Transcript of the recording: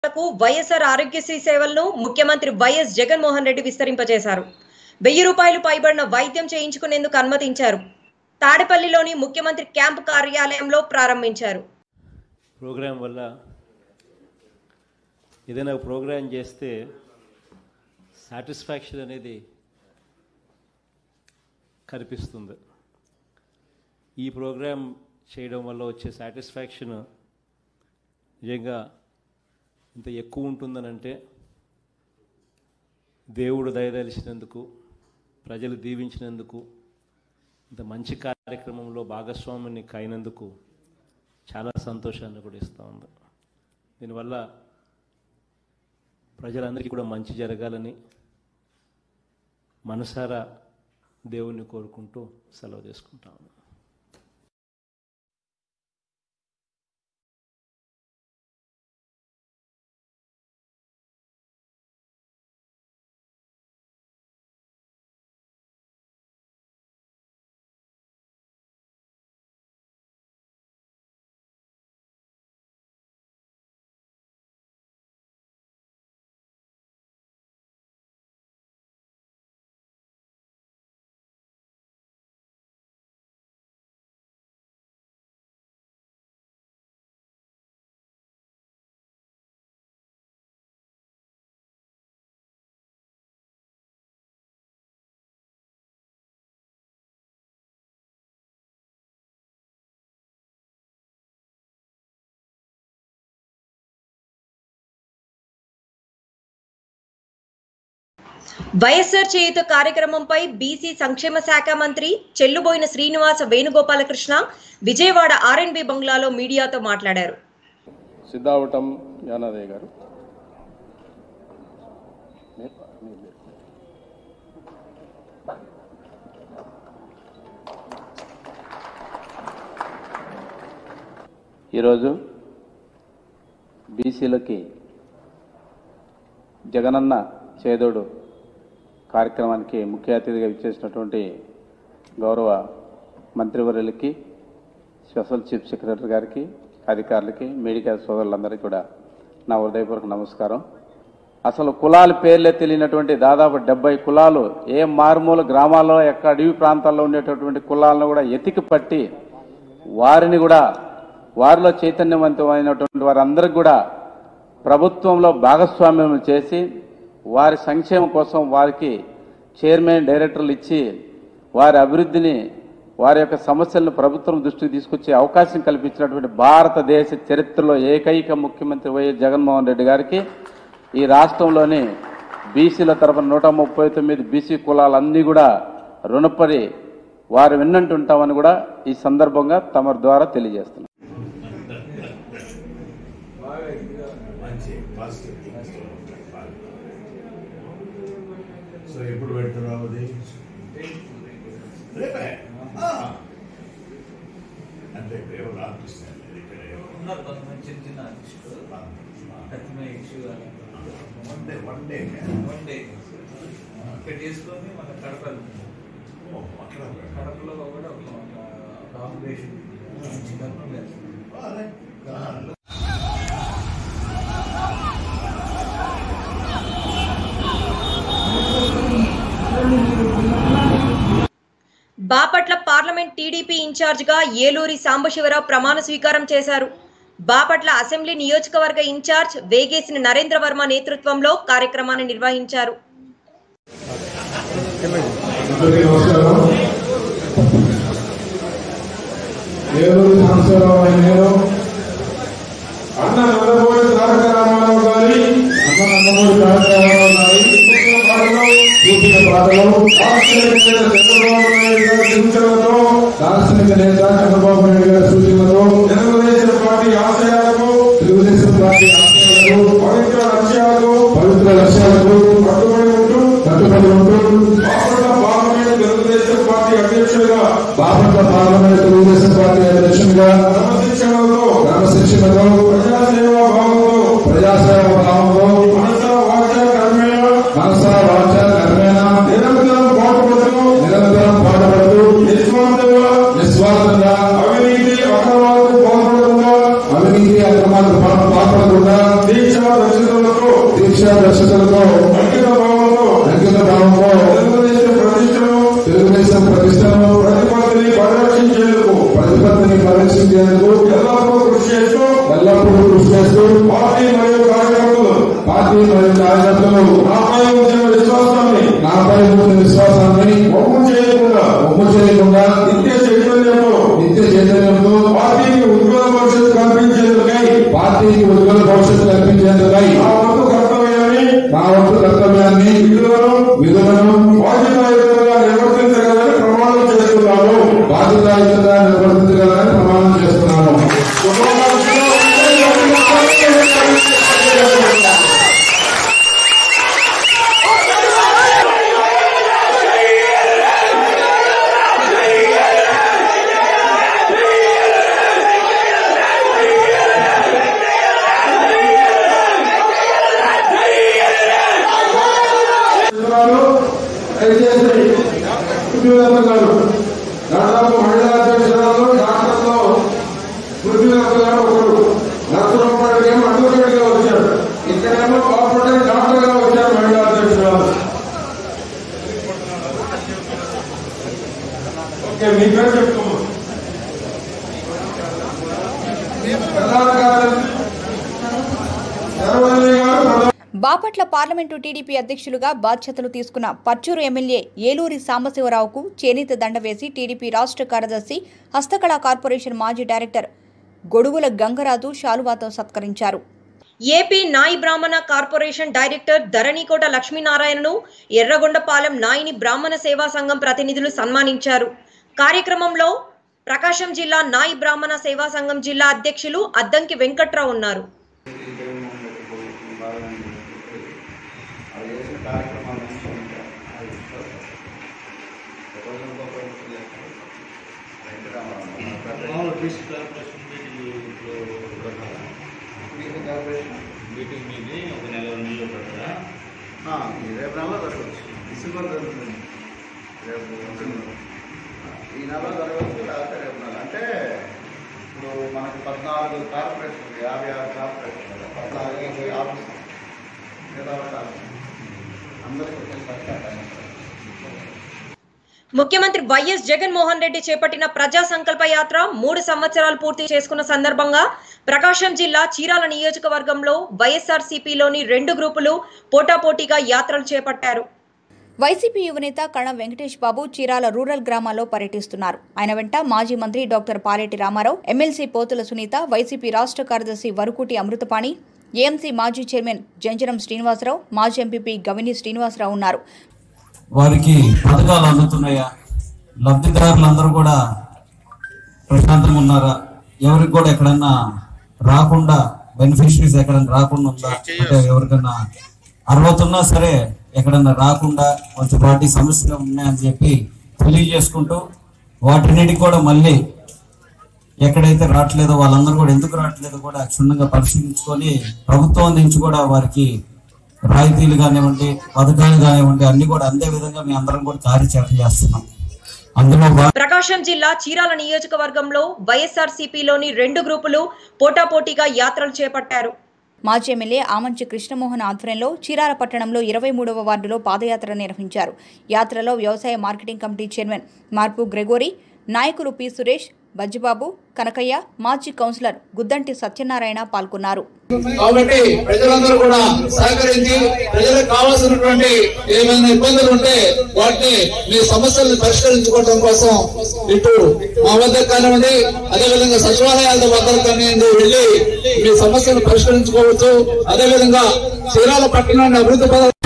లకు వైఎస్ఆర్ ఆరోగ్యశ్రీ సేవలను ముఖ్యమంత్రి వైఎస్ జగన్మోహన్ రెడ్డి విస్తరింపజేశారు వెయ్యి రూపాయలు పైబడిన వైద్యం చేయించుకునేందుకు అనుమతించారు తాడేపల్లిలోని ముఖ్యమంత్రి క్యాంపు కార్యాలయంలో ప్రారంభించారు ప్రోగ్రాం వల్ల ఏదైనా ప్రోగ్రాం చేస్తే సాటిస్ఫాక్షన్ అనేది కనిపిస్తుంది ఈ ప్రోగ్రాం చేయడం వల్ల వచ్చే సాటిస్ఫాక్షన్ నిజంగా ఇంత ఎక్కువ ఉంటుందనంటే దేవుడు దయదలిచినందుకు ప్రజలు దీవించినందుకు ఇంత మంచి కార్యక్రమంలో భాగస్వామిని కైనందుకు చాలా సంతోషాన్ని కూడా ఇస్తూ ఉంది దీనివల్ల ప్రజలందరికీ కూడా మంచి జరగాలని మనసారా దేవుణ్ణి కోరుకుంటూ సెలవు తీసుకుంటా ఉన్నాను వైఎస్ఆర్ చేయుత కార్యక్రమంపై బీసీ సంక్షేమ శాఖ మంత్రి చెల్లుబోయిన శ్రీనివాస వేణుగోపాలకృష్ణ విజయవాడ ఆర్ఎన్బి బంగ్లాలో మీడియాతో మాట్లాడారు సిద్ధావటం జ్ఞానాదయ్య గారు ఈరోజు బీసీలకి జగనన్న చేదోడు కార్యక్రమానికి ముఖ్య అతిథిగా ఇచ్చేసినటువంటి గౌరవ మంత్రివర్యులకి స్పెషల్ చీఫ్ సెక్రటరీ గారికి అధికారులకి మీడియా సోదరులందరికీ కూడా నా హృదయపూర్వక నమస్కారం అసలు కులాల పేర్లే తెలియనటువంటి దాదాపు డెబ్బై కులాలు ఏ మారుమూల గ్రామాల్లో ఎక్కడ అడవి ప్రాంతాల్లో ఉండేటటువంటి కులాలను కూడా ఎతికి పట్టి వారిని కూడా వారిలో చైతన్యవంతమైనటువంటి వారందరికి కూడా ప్రభుత్వంలో భాగస్వామ్యం చేసి వారి సంక్షేమం కోసం వారికి చైర్మన్ డైరెక్టర్లు ఇచ్చి వారి అభివృద్ధిని వారి యొక్క సమస్యలను ప్రభుత్వం దృష్టికి తీసుకొచ్చే అవకాశం కల్పించినటువంటి భారతదేశ చరిత్రలో ఏకైక ముఖ్యమంత్రి వైఎస్ జగన్మోహన్ రెడ్డి గారికి ఈ రాష్ట్రంలోని బీసీల తరఫున నూట ముప్పై తొమ్మిది బీసీ కులాలన్నీ కూడా రుణపడి వారు విన్నంటుంటామని కూడా ఈ సందర్భంగా తమ ద్వారా తెలియజేస్తున్నాం మంచి పాజిటివ్ సో ఎప్పుడు పెడుతున్నావు అది రేపే ఆ. అంటే ఇప్పుడు ఎవరు ఆర్టిస్ట్ ఇక్కడ ఎవరు ఉన్నారు కొంతమంది చిన్న చిన్న ఆర్టిస్టులు ప్రతిమ issue one day one day one day ఇక్కడ తీసుకొని మన కడప ఓ, అట్లా కడపలో కూడా ఒక ఆపరేషన్ చిన్నప్పుడు వేస్తాం అరే బాపట్ల పార్లమెంట్ టీడీపీ ఇన్ఛార్జిగా ఏలూరి సాంబశివరావు ప్రమాణ స్వీకారం చేశారు బాపట్ల అసెంబ్లీ నియోజకవర్గ ఇన్ఛార్జ్ వేగేసిన నరేంద్ర వర్మ నేతృత్వంలో కార్యక్రమాన్ని నిర్వహించారు అందరికీ నమస్కారం ఏలూరు సంవత్సరం నేను అన్న నందమూరి తారక రామారావు గారి అన్న నందమూరి తారక రామారావు గారి పూర్తిన పాటలు దార్శనిక నేత చంద్రబాబు నాయుడు గారి సూచనలతో దార్శనిక నేత చంద్రబాబు నాయుడు గారి సూచనలతో తెలుగుదేశం పార్టీ ఆశయాలకు తెలుగుదేశం పార్టీ ఆశయాలకు పవిత్ర లక్ష్యాలకు పవిత్ర లక్ష్యాలకు కట్టుబడి ఉంటూ కట్టుబడి ఉంటూ బాపట్ల పార్లమెంట్ తెలుగుదేశం పార్టీ అధ్యక్షుడిగా బాపట్ల పార్లమెంట్ తెలుగుదేశం పార్టీ అధ్యక్షుడిగా క్రమశిక్షణతో క్రమశిక్షణతో ప్రజాసేవా భావంతో ప్రజాసేవ భావంతో మనస వాచ కర్మేణ మనస వాచ కర్మేణ నిరంతరం పాటుపడుతూ నిరంతరం పాటుపడుతూ నిస్వార్థంగా నిస్వార్థంగా అవినీతి అక్రమాలకు పాల్పడకుండా అవినీతి అక్రమాలకు పాల్పడకుండా దీక్ష దర్శకులతో దీక్షా దర్శకులతో అంకిత భావంతో అంకిత భావంతో తెలుగుదేశం ప్రతిష్టను తెలుగుదేశం ప్రతిష్టను ప్రతిపత్తిని పరిరక్షించేందుకు ప్రతిపత్తిని పరిరక్షించేందుకు ఎల్లప్పుడూ కృషి చేస్తూ ఎల్లప్పుడూ కృషి చేస్తూ పార్టీ మరియు కార్యకర్తలు పార్టీ మరియు కార్యకర్తలు నాపై ఉంచిన విశ్వాసాన్ని నాపై ఉంచిన విశ్వాసాన్ని ఒమ్ము చేయకుండా ఒమ్ము చేయకుండా నిత్య చైతన్యంతో నిత్య చైతన్యంతో పార్టీకి ఉజ్వల భవిష్యత్తు కల్పించేందుకై పార్టీకి ఉజ్వల భవిష్యత్తు కల్పించేందుకై నా వంతు కర్తవ్యాన్ని నా వంతు కర్తవ్యాన్ని విధులను విధులను బాధ్యతాయుతంగా నిర్వర్తించగలని ప్రమాణం చేస్తున్నాను బాధ్యతాయుతంగా నిర్వర్తించగలని ప్రమాణం చేస్తున్నాను వివరాలు దయచేసి పృథ్వీనాథ్ గారు దాదాపు మహిళా అధ్యక్షురాలు డాక్టర్లో పృథ్వీనాథ్ గారు ఒకరు నరసరావుపేటకి ఏమో అడ్వకేట్ గా వచ్చారు ఇక్కడేమో కోఆపరేటివ్ డాక్టర్ గా వచ్చారు మహిళా అధ్యక్షురాలు ఓకే మీ పేరు చెప్తాము ప్రధాన కార్యదర్శి శరవల్లి గారు ప్రధాన బాపట్ల పార్లమెంటు టీడీపీ అధ్యక్షులుగా బాధ్యతలు తీసుకున్న పర్చూరు ఎమ్మెల్యే ఏలూరి సాంబశివరావుకు చేనేత దండ వేసి టీడీపీ రాష్ట్ర కార్యదర్శి హస్తకళా కార్పొరేషన్ మాజీ డైరెక్టర్ గొడుగుల గంగరాజు శాలువాతో సత్కరించారు AP Nayi Brahmana corporation director Dharanikota లక్ష్మీనారాయణను ఎర్రగొండపాలెం నాయిని బ్రాహ్మణ సేవా సంఘం ప్రతినిధులు సన్మానించారు కార్యక్రమంలో ప్రకాశం జిల్లా నాయి బ్రాహ్మణ సేవా సంఘం జిల్లా అధ్యక్షులు అద్దంకి వెంకట్రావు ఉన్నారు మీటింగ్ మీది ఒక నెల రోజుల్లో పెడతారా రేపు నెలలో జరగవచ్చు డిసెంబర్ జరుగుతుంది రేపు ఈ నెల జరగవచ్చు లేకపోతే రేపు నెల అంటే ఇప్పుడు మనకి పద్నాలుగు కార్పొరేషన్ ఉంది యాభై ఆరు కార్పొరేషన్ కదా పద్నాలుగు ఆఫీస్ మిగతా వాళ్ళ ఆఫీస్. అందరికీ వచ్చేసరికి ముఖ్యమంత్రి వైఎస్ జగన్మోహన్ రెడ్డి చేపట్టిన ప్రజా సంకల్ప యాత్ర మూడు సంవత్సరాలు పూర్తి చేసుకున్న సందర్భంగా ప్రకాశం జిల్లా చీరాల నియోజకవర్గంలో వైఎస్ఆర్సీపీలోని రెండు గ్రూపులు పోటాపోటీగా యాత్రలు చేపట్టారు వైసీపీ యువనేత కణం వెంకటేష్ బాబు చీరాల రూరల్ గ్రామాల్లో పర్యటిస్తున్నారు ఆయన వెంట మాజీ మంత్రి doctor Paleti Ramarao MLC Pothula Sunitha YCP రాష్ట్ర కార్యదర్శి వరుకుటి అమృతపాణి ఏఎంసీ మాజీ చైర్మన్ జంజరం శ్రీనివాసరావు మాజీ ఎంపీపీ గవిని శ్రీనివాసరావు ఉన్నారు వారికి పథకాలు అందుతున్నాయా లబ్ధిదారులందరూ కూడా ప్రశాంతంగా ఉన్నారా ఎవరికి కూడా ఎక్కడన్నా రాకుండా బెనిఫిషరీస్ ఎక్కడన్నా రాకుండా ఉందా అంటే ఎవరికన్నా అర్హత ఉన్నా సరే ఎక్కడన్నా రాకుండా కొంచెం పార్టీ సమస్యలు ఉన్నాయని చెప్పి తెలియజేసుకుంటూ వాటిన్నిటికి కూడా మళ్ళీ ఎక్కడైతే రావట్లేదో వాళ్ళందరూ కూడా ఎందుకు రావట్లేదో కూడా క్షుణ్ణంగా పరిశీలించుకొని ప్రభుత్వం నుంచి కూడా వారికి రాయితీలు కానివ్వండి పథకాలు కానివ్వండి అన్ని కూడా అందే విధంగా మీ అందరం కూడా కార్యాచరణ చేస్తున్నాం అందులో భా- ప్రకాశం జిల్లా చీరాల నియోజకవర్గంలో వైఎస్ఆర్సీపీలోని రెండు గ్రూపులు పోటాపోటీగా యాత్రలు చేపట్టారు మాజీ ఎమ్మెల్యే ఆమంచి కృష్ణమోహన్ ఆధ్వర్యంలో చీరాల పట్టణంలో ఇరవై మూడవ వార్డులో పాదయాత్ర నిర్వహించారు యాత్రలో వ్యవసాయ marketing committee chairman Marpu Gregory నాయకులు పి సురేష్ బజ్జిబాబు కనకయ్య మాజీ కౌన్సిలర్ గుద్దంటి సత్యనారాయణ పాల్గొన్నారు కాబట్టి ప్రజలందరూ కూడా సహకరించి ప్రజలకు కావాల్సినటువంటి ఏమైనా ఇబ్బందులు ఉంటే వాటిని మీ సమస్యలను పరిష్కరించుకోవడం కోసం ఇటు మా వద్దకు కానివ్వండి అదేవిధంగా సచివాలయాల వద్దకు కానివ్వండి వెళ్ళి మీ సమస్యలను పరిష్కరించుకోవచ్చు అదేవిధంగా చీరాల పట్టణాన్ని అభివృద్ధి పద